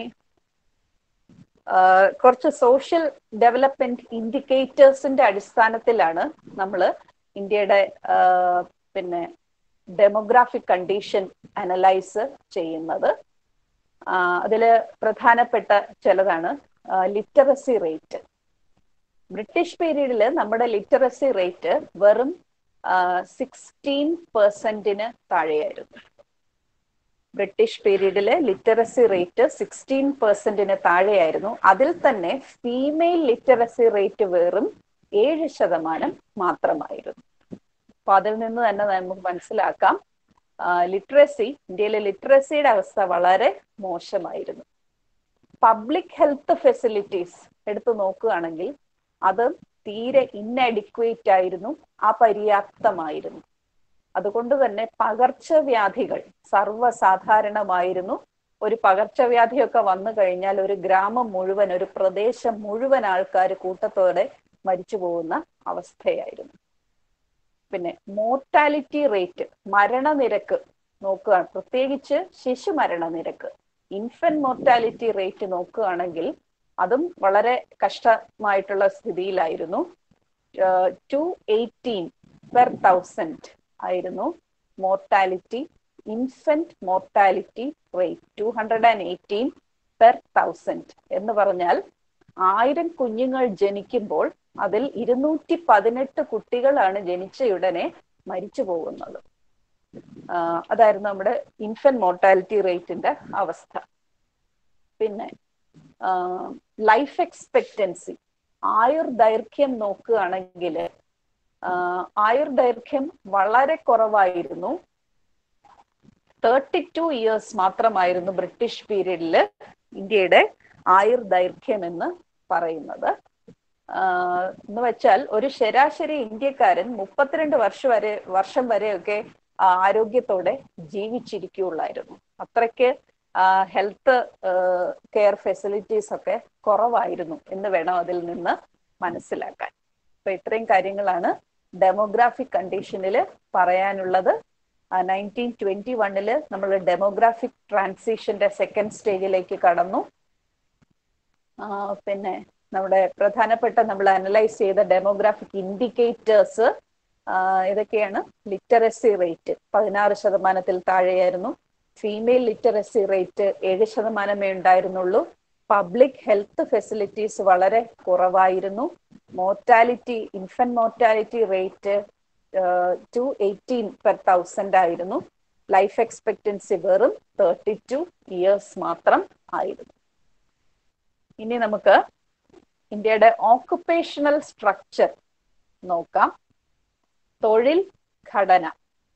കുറച്ച് സോഷ്യൽ ഡെവലപ്മെന്റ് ഇൻഡിക്കേറ്റേഴ്സിന്റെ അടിസ്ഥാനത്തിലാണ് നമ്മൾ ഇന്ത്യയുടെ പിന്നെ ഡെമോഗ്രാഫിക് കണ്ടീഷൻ അനലൈസ് ചെയ്യുന്നത് അതിൽ പ്രധാനപ്പെട്ട ചിലതാണ് ലിറ്ററസി റേറ്റ് ബ്രിട്ടീഷ് പീരീഡിൽ നമ്മുടെ ലിറ്ററസി റേറ്റ് വെറും സിക്സ്റ്റീൻ പെർസെന്റിന് താഴെയായിരുന്നു ബ്രിട്ടീഷ് പീരീഡിലെ ലിറ്ററസി റേറ്റ് സിക്സ്റ്റീൻ പെർസെന്റിന് താഴെയായിരുന്നു അതിൽ തന്നെ ഫീമെയിൽ ലിറ്ററസി റേറ്റ് വെറും ഏഴ് ശതമാനം മാത്രമായിരുന്നു അപ്പൊ അതിൽ നിന്ന് തന്നെ നമുക്ക് മനസ്സിലാക്കാം ലിറ്ററസി ഇന്ത്യയിലെ ലിറ്ററസിയുടെ അവസ്ഥ വളരെ മോശമായിരുന്നു പബ്ലിക് ഹെൽത്ത് ഫെസിലിറ്റീസ് എടുത്തു നോക്കുകയാണെങ്കിൽ അത് തീരെ ഇന്നഡിക്വേറ്റ് ആയിരുന്നു അപര്യാപ്തമായിരുന്നു അതുകൊണ്ട് തന്നെ പകർച്ചവ്യാധികൾ സർവ്വസാധാരണമായിരുന്നു ഒരു പകർച്ചവ്യാധിയൊക്കെ വന്നു കഴിഞ്ഞാൽ ഒരു ഗ്രാമം മുഴുവൻ ഒരു പ്രദേശം മുഴുവൻ ആൾക്കാർ കൂട്ടത്തോടെ മരിച്ചു പോകുന്ന അവസ്ഥയായിരുന്നു പിന്നെ മോർട്ടാലിറ്റി റേറ്റ് മരണനിരക്ക് നോക്കുക പ്രത്യേകിച്ച് ശിശു മരണനിരക്ക് ഇൻഫന്റ് മോർട്ടാലിറ്റി റേറ്റ് നോക്കുകയാണെങ്കിൽ അതും വളരെ കഷ്ടമായിട്ടുള്ള സ്ഥിതിയിലായിരുന്നു ടു എയ്റ്റീൻ പെർ തൗസൻഡ് ആയിരുന്നു mortality infant mortality rate two hundred and eighteen per thousand എന്ന് പറഞ്ഞാൽ ആയിരം കുഞ്ഞുങ്ങൾ ജനിക്കുമ്പോൾ അതിൽ ഇരുന്നൂറ്റി പതിനെട്ട് കുട്ടികളാണ് ജനിച്ചയുടനെ മരിച്ചു പോകുന്നത് അതായിരുന്നു നമ്മുടെ ഇൻഫന്റ് മോർട്ടാലിറ്റി റേറ്റിന്റെ അവസ്ഥ പിന്നെ ലൈഫ് എക്സ്പെക്റ്റൻസി ആയുർദൈർഘ്യം നോക്കുകയാണെങ്കിൽ ആയുർദൈർഘ്യം വളരെ കുറവായിരുന്നു തേർട്ടി ടു ഇയേഴ്സ് മാത്രമായിരുന്നു ബ്രിട്ടീഷ് പീരീഡിൽ ഇന്ത്യയുടെ ആയുർദൈർഘ്യം എന്ന് പറയുന്നത് എന്ന് വെച്ചാൽ ഒരു ശരാശരി ഇന്ത്യക്കാരൻ മുപ്പത്തിരണ്ട് വർഷം വരെ വർഷം വരെയൊക്കെ ആരോഗ്യത്തോടെ ജീവിച്ചിരിക്കുകയുള്ളായിരുന്നു അത്രയ്ക്ക് ഹെൽത്ത് കെയർ ഫെസിലിറ്റീസ് ഒക്കെ കുറവായിരുന്നു എന്ന് വേണം അതിൽ നിന്ന് മനസ്സിലാക്കാൻ അപ്പൊ ഇത്രയും കാര്യങ്ങളാണ് ഡെമോഗ്രാഫിക് കണ്ടീഷനിൽ പറയാനുള്ളത് നയൻറ്റീൻ ട്വന്റി വണ്ണില് നമ്മൾ ഡെമോഗ്രാഫിക് ട്രാൻസിഷന്റെ സെക്കൻഡ് സ്റ്റേജിലേക്ക് കടന്നു പിന്നെ നമ്മുടെ പ്രധാനപ്പെട്ട നമ്മൾ അനലൈസ് ചെയ്ത ഡെമോഗ്രാഫിക് ഇൻഡിക്കേറ്റേഴ്സ് ഇതൊക്കെയാണ് ലിറ്ററസി റേറ്റ് പതിനാറ് ശതമാനത്തിൽ താഴെയായിരുന്നു ഫീമെയിൽ ലിറ്ററസി റേറ്റ് ഏഴ് ശതമാനമേ ഉണ്ടായിരുന്നുള്ളൂ പബ്ലിക് ഹെൽത്ത് ഫെസിലിറ്റീസ് വളരെ കുറവായിരുന്നു mortality infant mortality rate two eighteen per thousand ആയിരുന്നു ലൈഫ് എക്സ്പെക്ടൻസി വെറും തേർട്ടി ടു ഇയേഴ്സ് മാത്രം ആയിരുന്നു ഇനി നമുക്ക് ഇന്ത്യയുടെ ഓക്കുപ്പേഷണൽ സ്ട്രക്ചർ നോക്കാം തൊഴിൽ ഘടന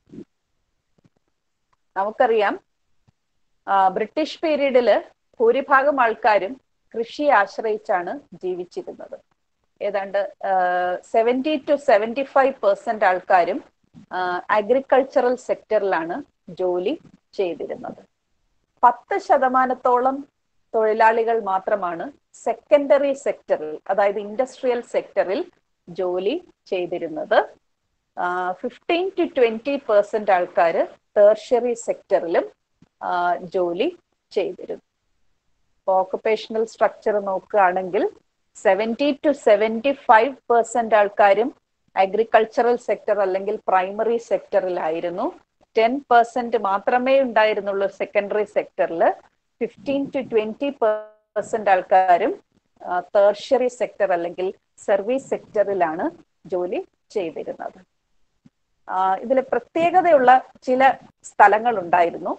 നമുക്കറിയാം ബ്രിട്ടീഷ് പീരീഡില് ഭൂരിഭാഗം ആൾക്കാരും കൃഷിയെ ആശ്രയിച്ചാണ് ജീവിച്ചിരുന്നത് ഏതാണ്ട് seventy to seventy five percent ആൾക്കാരും അഗ്രികൾച്ചറൽ സെക്ടറിലാണ് ജോലി ചെയ്തിരുന്നത് പത്ത് ശതമാനത്തോളം തൊഴിലാളികൾ മാത്രമാണ് സെക്കൻഡറി സെക്ടറിൽ അതായത് ഇൻഡസ്ട്രിയൽ സെക്ടറിൽ ജോലി ചെയ്തിരുന്നത് ഫിഫ്റ്റീൻ ടു ട്വന്റി പെർസെന്റ് ആൾക്കാർ ടേർഷ്യറി സെക്ടറിലും ജോലി ചെയ്തിരുന്നു ഓക്കുപേഷണൽ സ്ട്രക്ചർ നോക്കുകയാണെങ്കിൽ seventy to seventy five percent ആൾക്കാരും അഗ്രികൾച്ചറൽ സെക്ടർ അല്ലെങ്കിൽ പ്രൈമറി സെക്ടറിലായിരുന്നു ടെൻ പെർസെന്റ് മാത്രമേ ഉണ്ടായിരുന്നുള്ളൂ സെക്കൻഡറി സെക്ടറിൽ ഫിഫ്റ്റീൻ ടു ട്വന്റി പെർസെന്റ് ആൾക്കാരും തേർഷ്യറി സെക്ടർ അല്ലെങ്കിൽ സർവീസ് സെക്ടറിലാണ് ജോലി ചെയ്തിരുന്നത് ഇതിൽ പ്രത്യേകതയുള്ള ചില സ്ഥലങ്ങൾ ഉണ്ടായിരുന്നു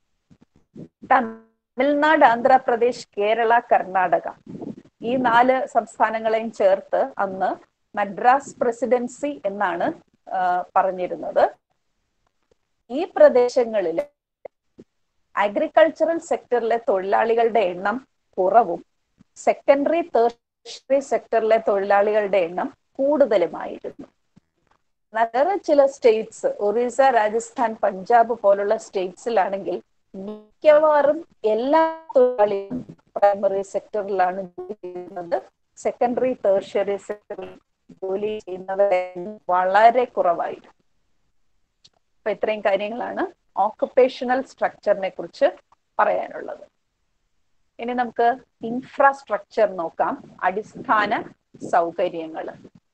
തമിഴ്നാട് ആന്ധ്രാപ്രദേശ് കേരള കർണാടക ഈ നാല് സംസ്ഥാനങ്ങളെയും ചേർത്ത് അന്ന് മദ്രാസ് പ്രസിഡൻസി എന്നാണ് പറഞ്ഞിരുന്നത് ഈ പ്രദേശങ്ങളിൽ അഗ്രികൾച്ചറൽ സെക്ടറിലെ തൊഴിലാളികളുടെ എണ്ണം കുറവും സെക്കൻഡറി തേർഷറി സെക്ടറിലെ തൊഴിലാളികളുടെ എണ്ണം കൂടുതലുമായിരുന്നു വേറെ ചില സ്റ്റേറ്റ്സ് ഒറീസ രാജസ്ഥാൻ പഞ്ചാബ് പോലുള്ള സ്റ്റേറ്റ്സിലാണെങ്കിൽ മിക്കവാറും എല്ലാ തൊഴിലാളികളും പ്രൈമറി സെക്ടറിലാണ് ജോലി ചെയ്യുന്നത് സെക്കൻഡറി ടേർഷ്യറി സെക്ടറിൽ ജോലി ചെയ്യുന്നവരെ വളരെ കുറവായിരുന്നു അപ്പൊ ഇത്രയും കാര്യങ്ങളാണ് ഓക്കുപ്പേഷണൽ സ്ട്രക്ചറിനെ കുറിച്ച് പറയാനുള്ളത് ഇനി നമുക്ക് ഇൻഫ്രാസ്ട്രക്ചർ നോക്കാം അടിസ്ഥാന സൗകര്യങ്ങൾ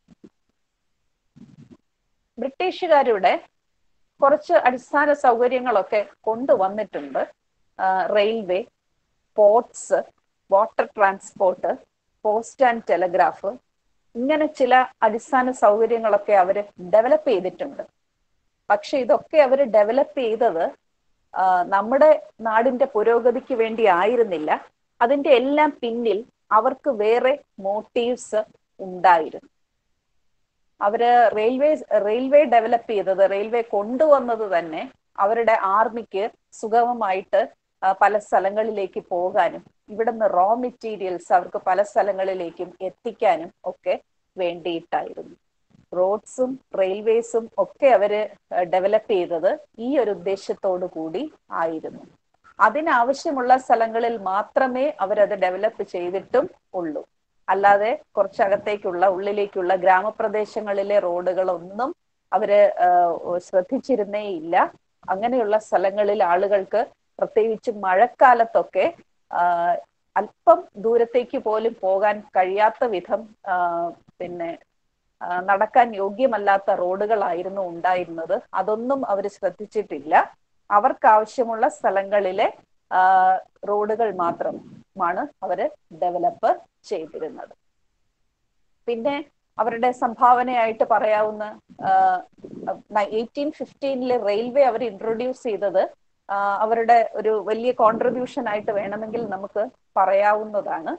ബ്രിട്ടീഷുകാരുടെ കുറച്ച് അടിസ്ഥാന സൗകര്യങ്ങളൊക്കെ കൊണ്ടുവന്നിട്ടുണ്ട് railway ports water transport post and telegraph ഇങ്ങനെ ചില അടിസ്ഥാന സൗകര്യങ്ങളൊക്കെ അവർ ഡെവലപ്പ് ചെയ്തിട്ടുണ്ട് പക്ഷെ ഇതൊക്കെ അവർ ഡെവലപ്പ് ചെയ്തത് നമ്മുടെ നാടിന്റെ പുരോഗതിക്ക് വേണ്ടി ആയിരുന്നില്ല അതിന്റെ എല്ലാം പിന്നിൽ അവർക്ക് വേറെ മോട്ടീവ്സ് ഉണ്ടായിരുന്നു അവര് റെയിൽവേ റെയിൽവേ ഡെവലപ്പ് ചെയ്തത് റെയിൽവേ കൊണ്ടുവന്നത് തന്നെ അവരുടെ ആർമിക്ക് സുഗമമായിട്ട് പല സ്ഥലങ്ങളിലേക്ക് പോകാനും ഇവിടുന്ന് റോ മെറ്റീരിയൽസ് അവർക്ക് പല സ്ഥലങ്ങളിലേക്കും എത്തിക്കാനും ഒക്കെ വേണ്ടിയിട്ടായിരുന്നു റോഡ്സും റെയിൽവേസും ഒക്കെ അവര് ഡെവലപ്പ് ചെയ്തത് ഈ ഒരു ഉദ്ദേശത്തോടു കൂടി ആയിരുന്നു അതിനാവശ്യമുള്ള സ്ഥലങ്ങളിൽ മാത്രമേ അവരത് ഡെവലപ്പ് ചെയ്തിട്ടും ഉള്ളൂ അല്ലാതെ കുറച്ചകത്തേക്കുള്ള ഉള്ളിലേക്കുള്ള ഗ്രാമപ്രദേശങ്ങളിലെ റോഡുകളൊന്നും അവര് ശ്രദ്ധിച്ചിരുന്നേ ഇല്ല അങ്ങനെയുള്ള സ്ഥലങ്ങളിൽ ആളുകൾക്ക് പ്രത്യേകിച്ച് മഴക്കാലത്തൊക്കെ അല്പം ദൂരത്തേക്ക് പോലും പോകാൻ കഴിയാത്ത വിധം പിന്നെ നടക്കാൻ യോഗ്യമല്ലാത്ത റോഡുകളായിരുന്നു ഉണ്ടായിരുന്നത് അതൊന്നും അവർ ശ്രദ്ധിച്ചിട്ടില്ല അവർക്ക് ആവശ്യമുള്ള സ്ഥലങ്ങളിലെ റോഡുകൾ മാത്രമാണ് അവര് ഡെവലപ്പ് ചെയ്തിരുന്നത് പിന്നെ അവരുടെ സംഭാവനയായിട്ട് പറയാവുന്ന എയ്റ്റീൻ ഫിഫ്റ്റീനിലെ റെയിൽവേ അവർ ഇൻട്രൊഡ്യൂസ് ചെയ്തത് അവരുടെ ഒരു വലിയ കോൺട്രിബ്യൂഷൻ ആയിട്ട് വേണമെങ്കിൽ നമുക്ക് പറയാവുന്നതാണ്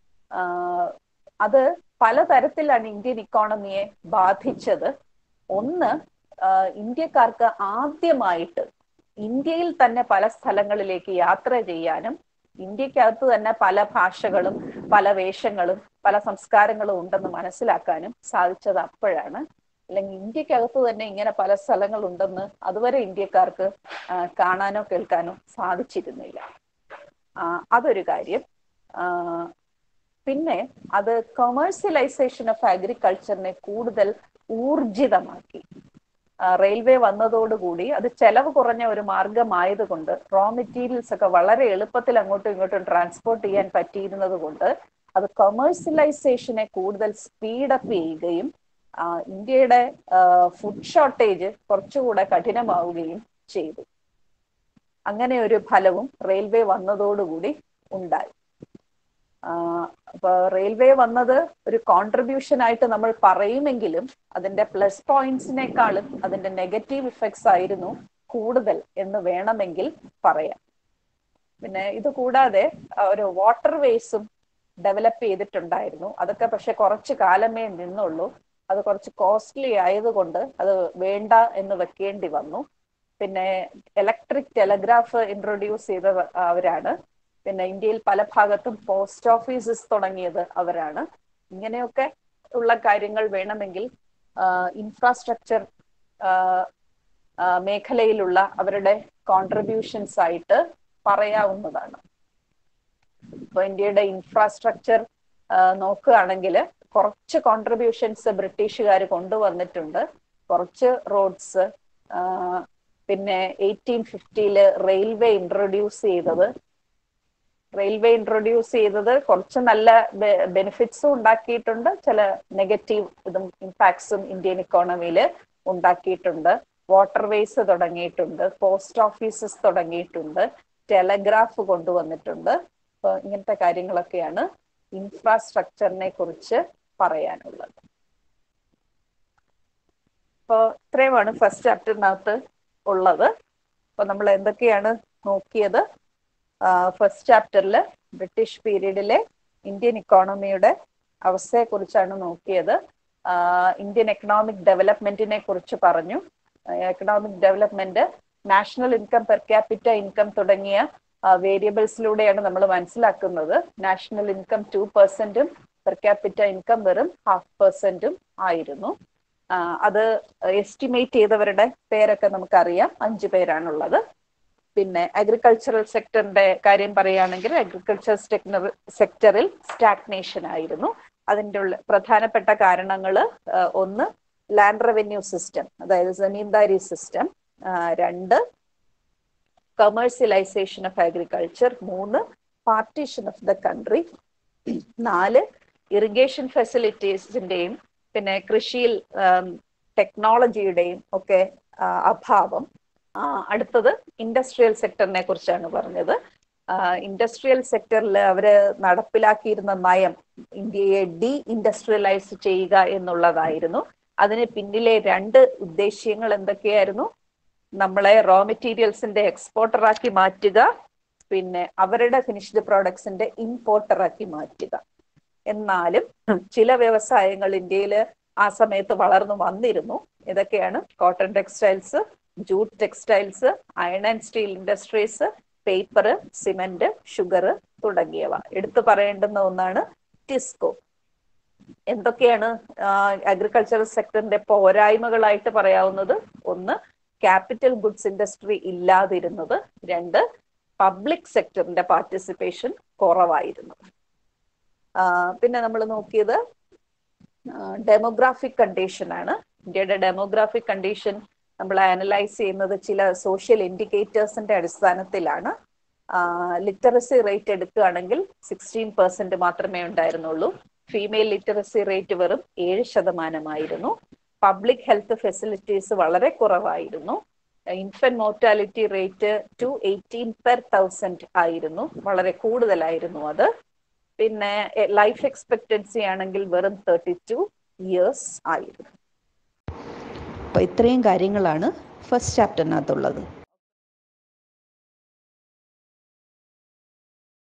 അത് പലതരത്തിലാണ് ഇന്ത്യൻ ഇക്കോണമിയെ ബാധിച്ചത് ഒന്ന് ഇന്ത്യക്കാർക്ക് ആദ്യമായിട്ട് ഇന്ത്യയിൽ തന്നെ പല സ്ഥലങ്ങളിലേക്ക് യാത്ര ചെയ്യാനും ഇന്ത്യക്കകത്ത് തന്നെ പല ഭാഷകളും പല വേഷങ്ങളും പല സംസ്കാരങ്ങളും ഉണ്ടെന്ന് മനസ്സിലാക്കാനും സാധിച്ചത് അപ്പോഴാണ് അല്ലെങ്കിൽ ഇന്ത്യക്കകത്ത് തന്നെ ഇങ്ങനെ പല സ്ഥലങ്ങളുണ്ടെന്ന് അതുവരെ ഇന്ത്യക്കാർക്ക് കാണാനോ കേൾക്കാനോ സാധിച്ചിരുന്നില്ല അതൊരു കാര്യം പിന്നെ അത് കൊമേഴ്സ്യലൈസേഷൻ ഓഫ് അഗ്രികൾച്ചറിനെ കൂടുതൽ ഊർജിതമാക്കി റെയിൽവേ വന്നതോടുകൂടി അത് ചെലവ് കുറഞ്ഞ ഒരു മാർഗമായതുകൊണ്ട് റോ മെറ്റീരിയൽസ് ഒക്കെ വളരെ എളുപ്പത്തിൽ അങ്ങോട്ടും ഇങ്ങോട്ടും ട്രാൻസ്പോർട്ട് ചെയ്യാൻ പറ്റിയിരുന്നത് കൊണ്ട് അത് കൊമേഴ്സ്യലൈസേഷനെ കൂടുതൽ സ്പീഡപ്പ് ചെയ്യുകയും ഇന്ത്യയുടെ ഫുഡ് ഷോർട്ടേജ് കുറച്ചുകൂടെ കഠിനമാവുകയും ചെയ്തു അങ്ങനെ ഒരു ഫലവും റെയിൽവേ വന്നതോടുകൂടി ഉണ്ടായി അപ്പൊ റെയിൽവേ വന്നത് ഒരു കോൺട്രിബ്യൂഷൻ ആയിട്ട് നമ്മൾ പറയുമെങ്കിലും അതിന്റെ പ്ലസ് പോയിന്റ്സിനേക്കാളും അതിന്റെ നെഗറ്റീവ് ഇഫക്ട്സ് ആയിരുന്നു കൂടുതൽ എന്ന് വേണമെങ്കിൽ പറയാം പിന്നെ ഇത് കൂടാതെ ഒരു വാട്ടർ വേസും ഡെവലപ്പ് ചെയ്തിട്ടുണ്ടായിരുന്നു അതൊക്കെ പക്ഷെ കുറച്ച് കാലമേ നിന്നുള്ളൂ അത് കുറച്ച് കോസ്റ്റ്ലി ആയതുകൊണ്ട് അത് വേണ്ട എന്ന് വെക്കേണ്ടി വന്നു പിന്നെ ഇലക്ട്രിക് ടെലഗ്രാഫ് ഇൻട്രൊഡ്യൂസ് ചെയ്ത അവരാണ് പിന്നെ ഇന്ത്യയിൽ പല ഭാഗത്തും പോസ്റ്റ് ഓഫീസസ് തുടങ്ങിയത് അവരാണ് ഇങ്ങനെയൊക്കെ ഉള്ള കാര്യങ്ങൾ വേണമെങ്കിൽ ഇൻഫ്രാസ്ട്രക്ചർ മേഖലയിലുള്ള അവരുടെ കോൺട്രിബ്യൂഷൻസ് ആയിട്ട് പറയാവുന്നതാണ് ഇപ്പൊ ഇന്ത്യയുടെ ഇൻഫ്രാസ്ട്രക്ചർ നോക്കുകയാണെങ്കിൽ കുറച്ച് കോൺട്രിബ്യൂഷൻസ് ബ്രിട്ടീഷുകാർ കൊണ്ടുവന്നിട്ടുണ്ട് കുറച്ച് റോഡ്സ് പിന്നെ എയ്റ്റീൻ ഫിഫ്റ്റിയില് റെയിൽവേ ഇൻട്രൊഡ്യൂസ് ചെയ്തത് റെയിൽവേ ഇൻട്രൊഡ്യൂസ് ചെയ്തത് കുറച്ച് നല്ല ബെനിഫിറ്റ്സും ഉണ്ടാക്കിയിട്ടുണ്ട് ചില നെഗറ്റീവ് ഇതും ഇമ്പാക്ട്സും ഇന്ത്യൻ ഇക്കോണമിയിൽ ഉണ്ടാക്കിയിട്ടുണ്ട് വാട്ടർവേസ് തുടങ്ങിയിട്ടുണ്ട് പോസ്റ്റ് ഓഫീസസ് തുടങ്ങിയിട്ടുണ്ട് ടെലഗ്രാഫ് കൊണ്ടുവന്നിട്ടുണ്ട് അപ്പോൾ ഇങ്ങനത്തെ കാര്യങ്ങളൊക്കെയാണ് ഇൻഫ്രാസ്ട്രക്ചറിനെ കുറിച്ച് പറയാനുള്ളത് അപ്പോൾ ഇത്രയുമാണ് ഫസ്റ്റ് ചാപ്റ്ററിനകത്ത് ഉള്ളത് അപ്പൊ നമ്മൾ എന്തൊക്കെയാണ് നോക്കിയത് ഫസ്റ്റ് ചാപ്റ്ററിൽ ബ്രിട്ടീഷ് പീരീഡിലെ ഇന്ത്യൻ ഇക്കോണമിയുടെ അവസ്ഥയെക്കുറിച്ചാണ് നോക്കിയത് ഇന്ത്യൻ എക്കണോമിക് ഡെവലപ്മെന്റിനെ കുറിച്ച് പറഞ്ഞു economic development national income per capita income തുടങ്ങിയ വേരിയബിൾസിലൂടെയാണ് നമ്മൾ മനസ്സിലാക്കുന്നത് നാഷണൽ ഇൻകം ടു പെർസെന്റും പെർ ക്യാപിറ്റ ഇൻകം വെറും ഹാഫ് പെർസെന്റും ആയിരുന്നു അത് എസ്റ്റിമേറ്റ് ചെയ്തവരുടെ പേരൊക്കെ നമുക്കറിയാം അഞ്ചു പേരാണുള്ളത് പിന്നെ അഗ്രികൾച്ചറൽ സെക്ടറിന്റെ കാര്യം പറയുകയാണെങ്കിൽ അഗ്രികൾച്ചർ സെക്ടറിൽ സ്റ്റാഗ്നേഷൻ ആയിരുന്നു അതിൻ്റെ ഉള്ള പ്രധാനപ്പെട്ട കാരണങ്ങൾ ഒന്ന് ലാൻഡ് റവന്യൂ സിസ്റ്റം അതായത് ജമീന്ദാരി സിസ്റ്റം രണ്ട് കമേഴ്സ്യലൈസേഷൻ ഓഫ് അഗ്രികൾച്ചർ മൂന്ന് പാർട്ടീഷൻ ഓഫ് ദ കൺട്രി നാല് ഇറിഗേഷൻ ഫെസിലിറ്റീസിന്റെയും പിന്നെ കൃഷിയിൽ ടെക്നോളജിയുടെയും ഒക്കെ അഭാവം അടുത്തത് ഇൻഡസ്ട്രിയൽ സെക്ടറിനെ കുറിച്ചാണ് പറഞ്ഞത് ഇൻഡസ്ട്രിയൽ സെക്ടറിൽ അവര് നടപ്പിലാക്കിയിരുന്ന നയം ഇന്ത്യയെ ഡി ഇൻഡസ്ട്രിയലൈസ് ചെയ്യുക എന്നുള്ളതായിരുന്നു അതിന് പിന്നിലെ രണ്ട് ഉദ്ദേശ്യങ്ങൾ എന്തൊക്കെയായിരുന്നു നമ്മളെ റോ മെറ്റീരിയൽസിന്റെ എക്സ്പോർട്ടറാക്കി മാറ്റുക പിന്നെ അവരുടെ ഫിനിഷ്ഡ് പ്രോഡക്ട്സിന്റെ ഇമ്പോർട്ടറാക്കി മാറ്റുക എന്നാലും ചില വ്യവസായങ്ങൾ ഇന്ത്യയിൽ ആ സമയത്ത് വളർന്നു വന്നിരുന്നു ഇതൊക്കെയാണ് cotton textiles jute textiles iron and steel industries paper cement sugar തുടങ്ങിയവ എടുത്തു പറയേണ്ടുന്ന ഒന്നാണ് ടിസ്കോ എന്തൊക്കെയാണ് അഗ്രികൾച്ചറൽ സെക്ടറിന്റെ പോരായ്മകളായിട്ട് പറയാവുന്നത് ഒന്ന് ക്യാപിറ്റൽ ഗുഡ്സ് ഇൻഡസ്ട്രി ഇല്ലാതിരുന്നത് രണ്ട് പബ്ലിക് സെക്ടറിന്റെ പാർട്ടിസിപ്പേഷൻ കുറവായിരുന്നത് പിന്നെ നമ്മൾ നോക്കിയത് ഡെമോഗ്രാഫിക് കണ്ടീഷൻ ആണ് ഇന്ത്യയുടെ ഡെമോഗ്രാഫിക് കണ്ടീഷൻ നമ്മൾ അനലൈസ് ചെയ്യുന്നത് ചില സോഷ്യൽ ഇൻഡിക്കേറ്റേഴ്സിന്റെ അടിസ്ഥാനത്തിലാണ് ലിറ്ററസി റേറ്റ് എടുക്കുകയാണെങ്കിൽ സിക്സ്റ്റീൻ പെർസെന്റ് മാത്രമേ ഉണ്ടായിരുന്നുള്ളൂ ഫീമെയിൽ ലിറ്ററസി റേറ്റ് വെറും ഏഴ് ശതമാനമായിരുന്നു പബ്ലിക് ഹെൽത്ത് ഫെസിലിറ്റീസ് വളരെ കുറവായിരുന്നു infant mortality rate two eighteen per thousand ആയിരുന്നു വളരെ കൂടുതലായിരുന്നു അത് പിന്നെ ലൈഫ് എക്സ്പെക്ടൻസി ആണെങ്കിൽ വെറും തേർട്ടി ടു ഇയേഴ്സ് ആയിരുന്നു അപ്പോൾ ഇത്രയും കാര്യങ്ങളാണ് ഫസ്റ്റ് ചാപ്റ്ററിനകത്തുള്ളത്